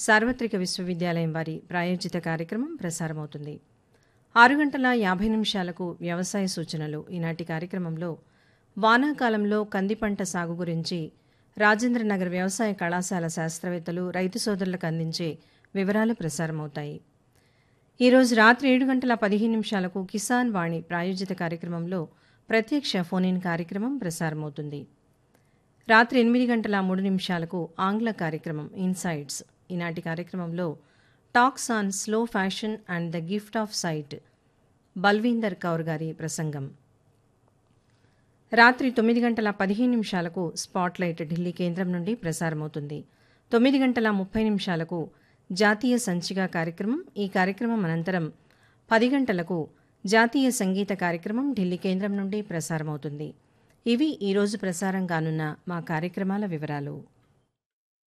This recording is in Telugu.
సార్వత్రిక విశ్వవిద్యాలయం వారి ప్రాయోజిత కార్యక్రమం ప్రసారమవుతుంది ఆరు గంటల యాభై నిమిషాలకు వ్యవసాయ సూచనలు ఈనాటి కార్యక్రమంలో వానాకాలంలో కంది పంట సాగు గురించి రాజేంద్రనగర్ వ్యవసాయ కళాశాల శాస్త్రవేత్తలు రైతు సోదరులకు అందించే వివరాలు ప్రసారమవుతాయి ఈరోజు రాత్రి ఏడు గంటల పదిహేను నిమిషాలకు కిసాన్ వాణి ప్రాయోజిత కార్యక్రమంలో ప్రత్యక్ష ఫోన్ ఇన్ కార్యక్రమం ప్రసారమవుతుంది రాత్రి ఎనిమిది గంటల మూడు నిమిషాలకు ఆంగ్ల కార్యక్రమం ఇన్సైట్స్ ఈనాటి కార్యక్రమంలో talks on slow fashion and the gift of sight Balvinder Kaur గారి ప్రసంగం రాత్రి తొమ్మిది గంటల పదిహేను నిమిషాలకు స్పాట్లైట్ ఢిల్లీ కేంద్రం నుండి ప్రసారమవుతుంది తొమ్మిది గంటల ముప్పై నిమిషాలకు జాతీయ సంచిక కార్యక్రమం ఈ కార్యక్రమం అనంతరం పది గంటలకు జాతీయ సంగీత కార్యక్రమం ఢిల్లీ కేంద్రం నుండి ప్రసారమవుతుంది ఇవి ఈరోజు ప్రసారం కానున్న మా కార్యక్రమాల వివరాలు